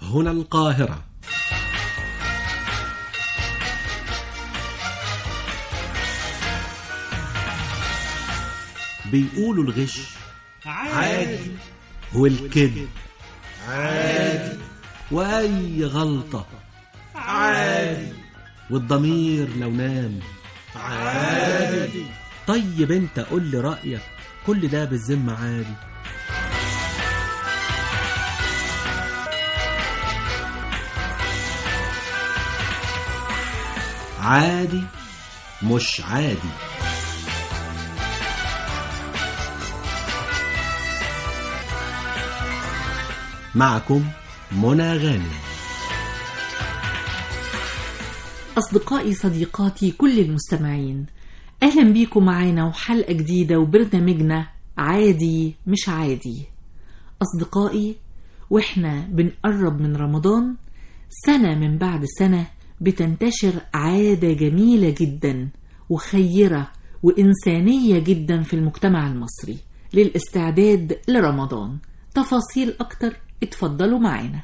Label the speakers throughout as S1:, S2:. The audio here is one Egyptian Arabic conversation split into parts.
S1: هنا القاهرة بيقولوا الغش
S2: عادي
S1: والكذب
S2: عادي
S1: وأي غلطة
S2: عادي
S1: والضمير لو نام
S2: عادي
S1: طيب انت قول لي رأيك كل ده بالذمة عادي عادي مش عادي معكم منى غانم
S3: أصدقائي صديقاتي كل المستمعين أهلا بيكم معانا وحلقة جديدة وبرنامجنا عادي مش عادي أصدقائي وإحنا بنقرب من رمضان سنة من بعد سنة بتنتشر عادة جميلة جدا وخيرة وإنسانية جدا في المجتمع المصري للاستعداد لرمضان تفاصيل أكتر اتفضلوا معانا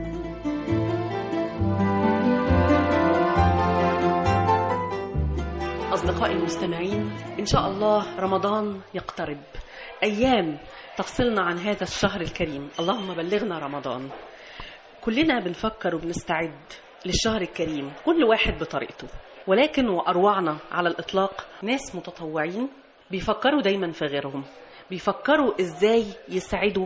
S4: أصدقائي المستمعين إن شاء الله رمضان يقترب أيام تفصلنا عن هذا الشهر الكريم اللهم بلغنا رمضان كلنا بنفكر وبنستعد للشهر الكريم كل واحد بطريقته ولكن وأروعنا على الإطلاق ناس متطوعين بيفكروا دايما في غيرهم بيفكروا إزاي يسعدوا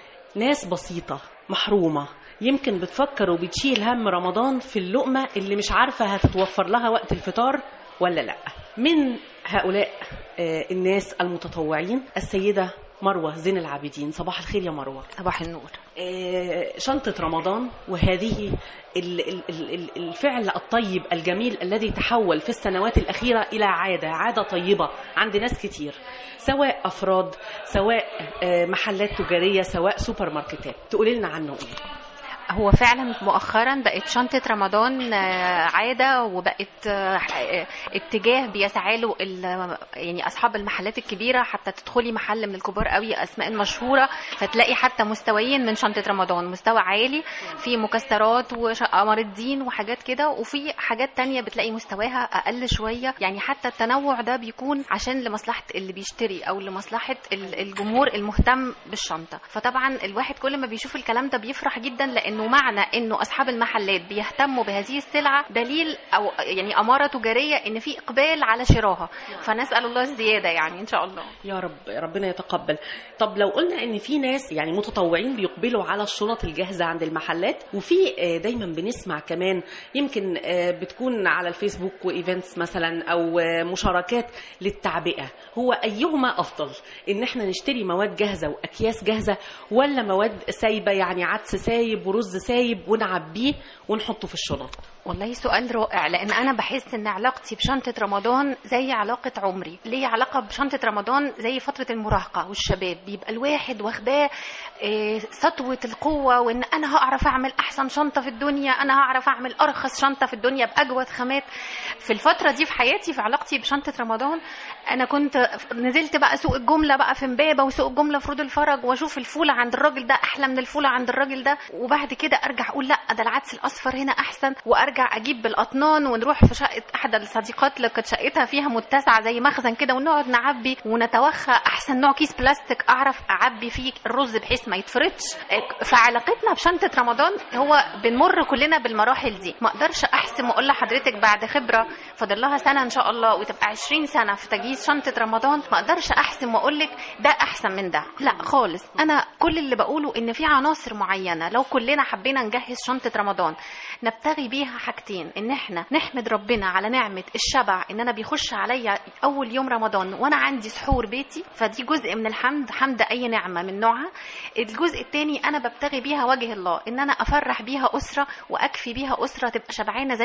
S4: ناس بسيطة محرومة يمكن بتفكر وبتشيل هم رمضان في اللقمة اللي مش عارفة هتتوفر لها وقت الفطار ولا لا من هؤلاء آه، الناس المتطوعين السيدة مروة زين العابدين صباح الخير يا مروة
S5: صباح النور
S4: آه، شنطة رمضان وهذه ال- ال- ال- ال- الفعل الطيب الجميل الذي تحول في السنوات الأخيرة إلى عادة عادة طيبة عند ناس كتير سواء أفراد سواء آه، محلات تجارية سواء سوبر ماركتات تقولي لنا عنه إيه
S5: هو فعلا مؤخرا بقت شنطة رمضان آه، عادة وبقت آه، آه، اتجاه بيسعى له ال- يعني أصحاب المحلات الكبيرة حتى تدخلي محل من الكبار قوي أسماء مشهورة فتلاقي حتى مستويين من شنطة رمضان مستوى عالي في مكسرات وقمر الدين وحاجات كده وفي حاجات تانية بتلاقي مستواها أقل شوية يعني حتى التنوع ده بيكون عشان لمصلحة اللي بيشتري أو لمصلحة ال- الجمهور المهتم بالشنطة فطبعا الواحد كل ما بيشوف الكلام ده بيفرح جدا لأنه معنى أنه أصحاب المحلات بيهتموا بهذه السلعة دليل أو يعني أمارة تجارية أن في إقبال على شراها فنسأل الله الزيادة يعني إن شاء الله
S4: يا رب ربنا يتقبل طب لو قلنا ان في ناس يعني متطوعين بيقبلوا على الشنط الجاهزه عند المحلات وفي آه، دايما بنسمع كمان يمكن آه، بتكون على الفيسبوك وايفنتس مثلا او آه، مشاركات للتعبئه هو ايهما افضل ان احنا نشتري مواد جاهزه واكياس جاهزه ولا مواد سايبه يعني عدس سايب ورز سايب ونعبيه ونحطه في الشنط
S5: والله سؤال رائع لان انا بحس ان علاقتي بشنطه رمضان زي علاقه عمري ليه علاقه بشنطه رمضان زي فتره المراهقه والشباب بيبقى الواحد واخداه إيه، سطوه القوه وان انا هعرف اعمل احسن شنطه في الدنيا انا هعرف اعمل ارخص شنطه في الدنيا باجود خامات في الفتره دي في حياتي في علاقتي بشنطه رمضان انا كنت نزلت بقى سوق الجمله بقى في امبابه وسوق الجمله في رود الفرج واشوف الفوله عند الراجل ده احلى من الفوله عند الراجل ده وبعد كده ارجع اقول لا ده العدس الاصفر هنا احسن وارجع اجيب بالاطنان ونروح في شقه احدى الصديقات اللي كانت شقتها فيها متسعه زي مخزن كده ونقعد نعبي ونتوخى احسن نوع كيس بلاستيك اعرف اعبي فيه الرز بحيث ما يتفرطش فعلاقتنا بشنطه رمضان هو بنمر كلنا بالمراحل دي ما اقدرش احسم واقول لحضرتك بعد خبره فاضل لها سنه ان شاء الله وتبقى 20 سنه في تجهيز شنطه رمضان ما اقدرش احسم واقول لك ده احسن من ده لا خالص انا كل اللي بقوله ان في عناصر معينه لو كلنا حبينا نجهز شنطه رمضان نبتغي بيها حاجتين ان احنا نحمد ربنا على نعمه الشبع ان انا بيخش عليا اول يوم رمضان وانا عندي سحور بيتي فدي جزء من الحمد حمد اي نعمه من نوعها الجزء الثاني انا ببتغي بيها وجه الله ان انا افرح بيها اسره واكفي بيها اسره تبقى شبعانه زي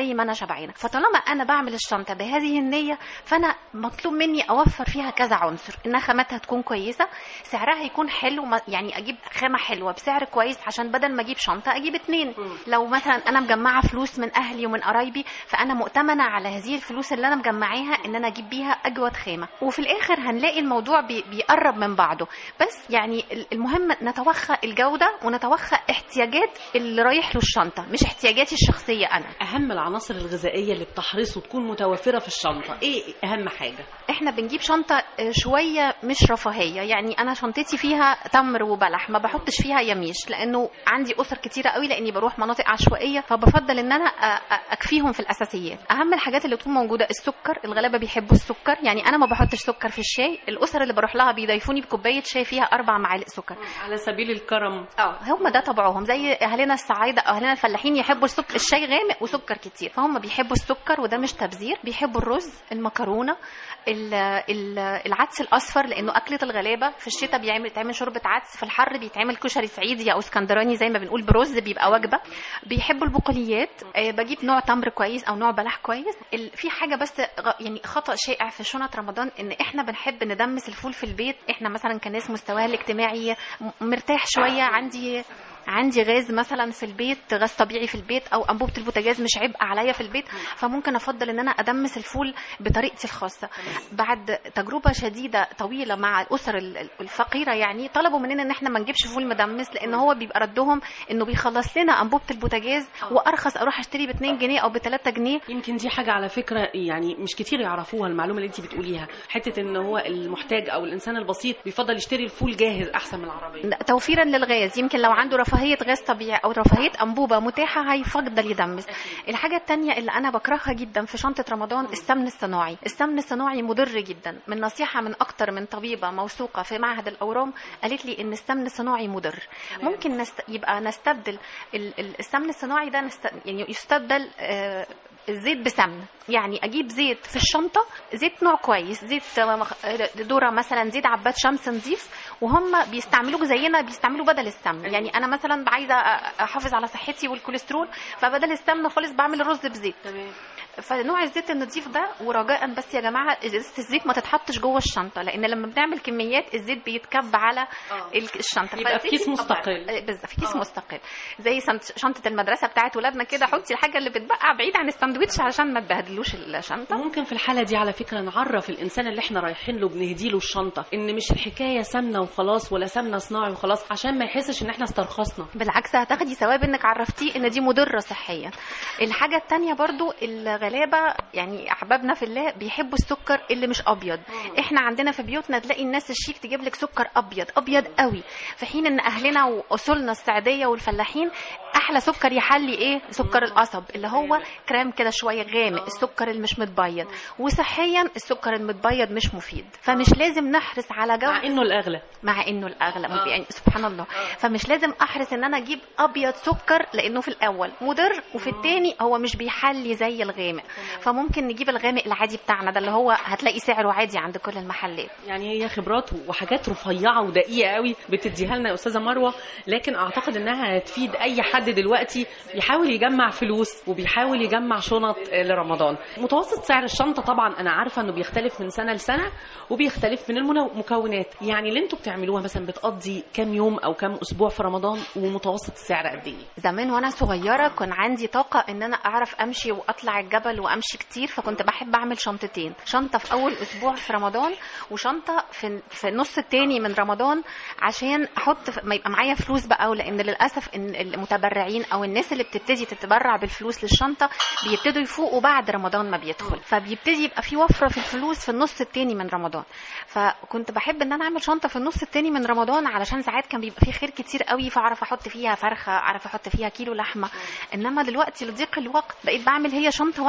S5: زي ما انا شبعانه فطالما انا بعمل الشنطه بهذه النيه فانا مطلوب مني اوفر فيها كذا عنصر انها خاماتها تكون كويسه سعرها يكون حلو ما- يعني اجيب خامه حلوه بسعر كويس عشان بدل ما اجيب شنطه اجيب اتنين لو مثلا انا مجمعه فلوس من اهلي ومن قرايبي فانا مؤتمنه على هذه الفلوس اللي انا مجمعاها ان انا اجيب بيها اجود خامه وفي الاخر هنلاقي الموضوع بي بيقرب من بعضه بس يعني ال- المهم نتوخى الجوده ونتوخى احتياجات اللي رايح له الشنطه مش احتياجاتي الشخصيه انا
S4: اهم العناصر الغذائيه اللي بتحرصوا تكون متوفره في الشنطه ايه اهم حاجه
S5: احنا بنجيب شنطه آه، شويه مش رفاهيه يعني انا شنطتي فيها تمر وبلح ما بحطش فيها يميش لانه عندي اسر كتيره قوي لاني بروح مناطق عشوائيه فبفضل ان انا أ- أ- اكفيهم في الاساسيات اهم الحاجات اللي تكون موجوده السكر الغلابه بيحبوا السكر يعني انا ما بحطش سكر في الشاي الاسر اللي بروح لها بيضيفوني بكوبايه شاي فيها اربع معالق سكر
S4: على سبيل الكرم
S5: اه هم ده طبعهم زي اهلنا الصعايده او اهلنا الفلاحين يحبوا السكر الشاي غامق وسكر كتير فهم بيحبوا السكر وده مش تبذير بيحبوا الرز المكرونه ال- ال- العدس الاصفر لانه اكله الغلابه في الشتاء بيعمل تعمل شوربه عدس في الحر بيتعمل كشري صعيدي او اسكندراني زي ما بنقول برز بيبقى وجبه بيحبوا البقوليات آه، بجيب نوع تمر كويس او نوع بلح كويس ال- في حاجه بس غ- يعني خطا شائع في شنط رمضان ان احنا بنحب ندمس الفول في البيت احنا مثلا كناس مستواها الاجتماعي م- مرتاح شويه عندي عندي غاز مثلا في البيت غاز طبيعي في البيت او انبوبه البوتاجاز مش عبء عليا في البيت فممكن افضل ان انا ادمس الفول بطريقتي الخاصه بعد تجربه شديده طويله مع الاسر ال- الفقيره يعني طلبوا مننا ان احنا ما نجيبش فول مدمس لان هو بيبقى ردهم انه بيخلص لنا انبوبه البوتاجاز وارخص اروح اشتري ب 2 جنيه او ب 3 جنيه
S4: يمكن دي حاجة على فكرة يعني مش كتير يعرفوها المعلومة اللي انت بتقوليها حتة ان هو المحتاج او الانسان البسيط بيفضل يشتري الفول جاهز احسن من العربية
S5: توفيرا للغاز يمكن لو عنده رفاهيه غاز طبيعي او رفاهيه انبوبه متاحه هيفضل يدمس الحاجه التانية اللي انا بكرهها جدا في شنطه رمضان السمن الصناعي السمن الصناعي مضر جدا من نصيحه من اكتر من طبيبه موثوقه في معهد الاورام قالت لي ان السمن الصناعي مضر ممكن نست... يبقى نستبدل ال- ال- السمن الصناعي ده نست... يعني يستبدل آه، الزيت بسمن يعني اجيب زيت في الشنطه زيت نوع كويس زيت مخ- ذره مثلا زيت عباد شمس نظيف وهم بيستعملوه زينا بيستعملوا بدل السمن يعني انا مثلا عايزه أ- احافظ على صحتي والكوليسترول فبدل السمن خالص بعمل الرز بزيت
S4: تمام
S5: فنوع الزيت النظيف ده ورجاء بس يا جماعه ازازه الزيت ما تتحطش جوه الشنطه لان لما بنعمل كميات الزيت بيتكب على ال- الشنطه
S4: يبقى في
S5: فالزيت
S4: كيس
S5: يبقى
S4: مستقل.
S5: بره. بالظبط في كيس
S4: آه.
S5: مستقل زي سنت- شنطه المدرسه بتاعت ولادنا كده حطي الحاجه اللي بتبقى بعيد عن الساندوتش عشان ما تبهدلوش الشنطه
S4: ممكن في الحالة دي على فكرة نعرف الإنسان اللي احنا رايحين له بنهدي له الشنطة إن مش الحكاية سمنة وخلاص ولا سمنة صناعي وخلاص عشان ما يحسش إن احنا استرخصنا
S5: بالعكس هتاخدي ثواب انك عرفتيه ان دي مضره صحيا الحاجه التانية برضو الغلابه يعني احبابنا في الله بيحبوا السكر اللي مش ابيض احنا عندنا في بيوتنا تلاقي الناس الشيك تجيب لك سكر ابيض ابيض قوي في حين ان اهلنا واصولنا السعديه والفلاحين احلى سكر يحلي ايه سكر القصب اللي هو كريم كده شويه غامق السكر اللي مش متبيض وصحيا السكر المتبيض مش مفيد فمش لازم نحرص على جو
S4: مع إنه الأغلى
S5: مع انه الاغلب
S4: آه.
S5: يعني سبحان الله فمش لازم احرص ان انا اجيب ابيض سكر لانه في الاول مضر وفي الثاني هو مش بيحلي زي الغامق فممكن نجيب الغامق العادي بتاعنا ده اللي هو هتلاقي سعره عادي عند كل المحلات
S4: يعني هي خبرات وحاجات رفيعه ودقيقه قوي بتديها لنا يا استاذه مروه لكن اعتقد انها هتفيد اي حد دلوقتي بيحاول يجمع فلوس وبيحاول يجمع شنط آه، لرمضان متوسط سعر الشنطه طبعا انا عارفه انه بيختلف من سنه لسنه وبيختلف من المكونات يعني اللي انتوا بتعملوها مثلا بتقضي كام يوم او كام اسبوع في رمضان ومتوسط السعر قد ايه
S5: زمان وانا صغيره كان عندي طاقه ان انا اعرف امشي واطلع الجبل وامشي كتير فكنت بحب اعمل شنطتين شنطه في اول اسبوع في رمضان وشنطه في في النص التاني من رمضان عشان احط في- ما يبقى معايا فلوس بقى ولان للاسف ان المتبرعين او الناس اللي بتبتدي تتبرع بالفلوس للشنطه بيبتدوا يفوقوا بعد رمضان ما بيدخل فبيبتدي يبقى في وفره في الفلوس في النص التاني من رمضان فكنت بحب ان انا اعمل شنطه في النص التاني من رمضان علشان ساعات كان بيبقى في خير كتير قوي فاعرف احط فيها فرخه اعرف احط فيها كيلو لحمه انما دلوقتي لضيق الوقت بقيت بعمل هي شنطه واحده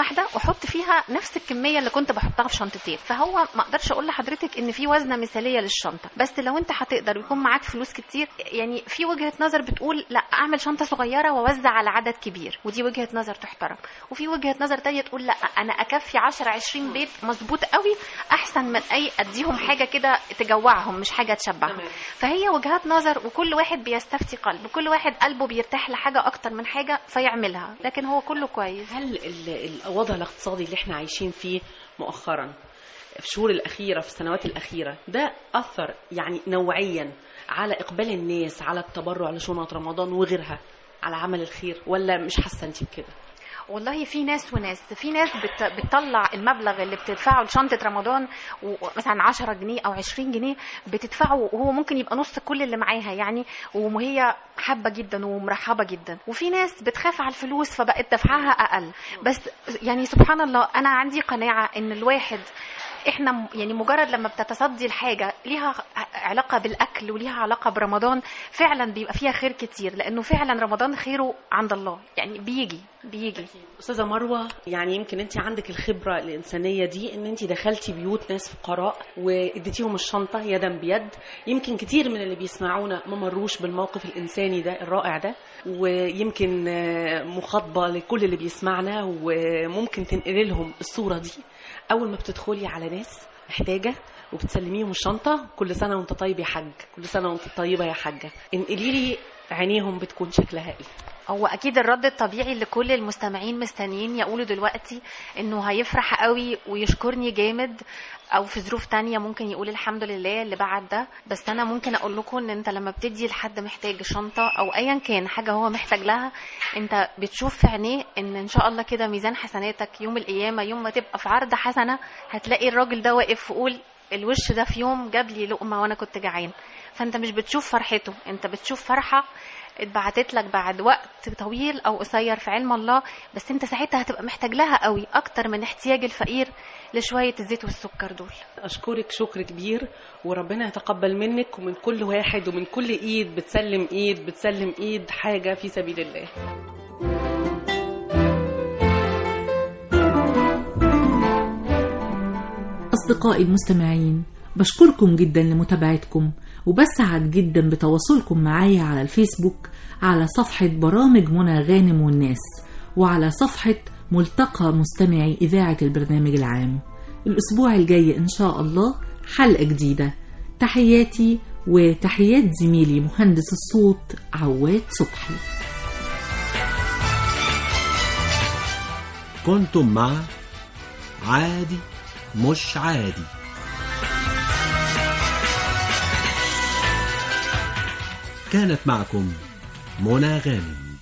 S5: واحده واحط فيها نفس الكميه اللي كنت بحطها في شنطتين فهو ما اقدرش اقول لحضرتك ان في وزنه مثاليه للشنطه بس لو انت هتقدر ويكون معاك فلوس كتير يعني في وجهه نظر بتقول لا اعمل شنطه صغيره واوزع على عدد كبير ودي وجهه نظر تحترم وفي وجهه نظر تانية تقول لا انا اكفي 10 20 بيت مظبوط قوي احسن من اي اديهم حاجه كده تجوعهم مش حاجه تشبعهم
S4: تمام.
S5: فهي وجهات نظر وكل واحد بيستفتي قلب وكل واحد قلبه بيرتاح لحاجه اكتر من حاجه فيعملها لكن هو كله كويس
S4: هل ال- الوضع الاقتصادي اللي احنا عايشين فيه مؤخرا في الشهور الأخيرة في السنوات الأخيرة ده أثر يعني نوعيا على إقبال الناس على التبرع لشنط رمضان وغيرها على عمل الخير ولا مش حاسة أنت بكده؟
S5: والله في ناس وناس في ناس بت... بتطلع المبلغ اللي بتدفعه لشنطه رمضان مثلا 10 جنيه او 20 جنيه بتدفعه وهو ممكن يبقى نص كل اللي معاها يعني وهي حابه جدا ومرحبه جدا وفي ناس بتخاف على الفلوس فبقت دفعها اقل بس يعني سبحان الله انا عندي قناعه ان الواحد احنا م- يعني مجرد لما بتتصدي الحاجه ليها علاقه بالاكل وليها علاقه برمضان فعلا بيبقى فيها خير كتير لانه فعلا رمضان خيره عند الله يعني بيجي بيجي
S4: أستاذة مروة يعني يمكن أنت عندك الخبرة الإنسانية دي إن أنت دخلتي بيوت ناس فقراء واديتيهم الشنطة يدا بيد يمكن كتير من اللي بيسمعونا ما مروش بالموقف الإنساني ده الرائع ده ويمكن آه، مخاطبة لكل اللي بيسمعنا وممكن تنقلي لهم الصورة دي أول ما بتدخلي على ناس محتاجة وبتسلميهم الشنطة كل سنة وانت طيب يا حاج كل سنة وانت طيبة يا حاجة انقلي لي عينيهم بتكون شكلها ايه
S5: هو اكيد الرد الطبيعي اللي كل المستمعين مستنيين يقولوا دلوقتي انه هيفرح قوي ويشكرني جامد او في ظروف تانية ممكن يقول الحمد لله اللي بعد ده بس انا ممكن اقول لكم ان انت لما بتدي لحد محتاج شنطة او ايا كان حاجة هو محتاج لها انت بتشوف في عينيه ان ان شاء الله كده ميزان حسناتك يوم القيامة يوم ما تبقى في عرض حسنة هتلاقي الراجل ده واقف ويقول الوش ده في يوم جاب لي لقمة وانا كنت جعان فانت مش بتشوف فرحته انت بتشوف فرحة اتبعتت لك بعد وقت طويل او قصير في علم الله بس انت ساعتها هتبقى محتاج لها قوي اكتر من احتياج الفقير لشويه الزيت والسكر دول
S4: أشكرك شكر كبير وربنا يتقبل منك ومن كل واحد ومن كل إيد بتسلم إيد بتسلم إيد حاجة في سبيل الله
S3: أصدقائي المستمعين بشكركم جدا لمتابعتكم وبسعد جدا بتواصلكم معايا على الفيسبوك على صفحة برامج منى غانم والناس وعلى صفحة ملتقى مستمعي إذاعة البرنامج العام الأسبوع الجاي إن شاء الله حلقة جديدة تحياتي وتحيات زميلي مهندس الصوت عواد صبحي
S1: كنتم مع عادي مش عادي كانت معكم منى غانم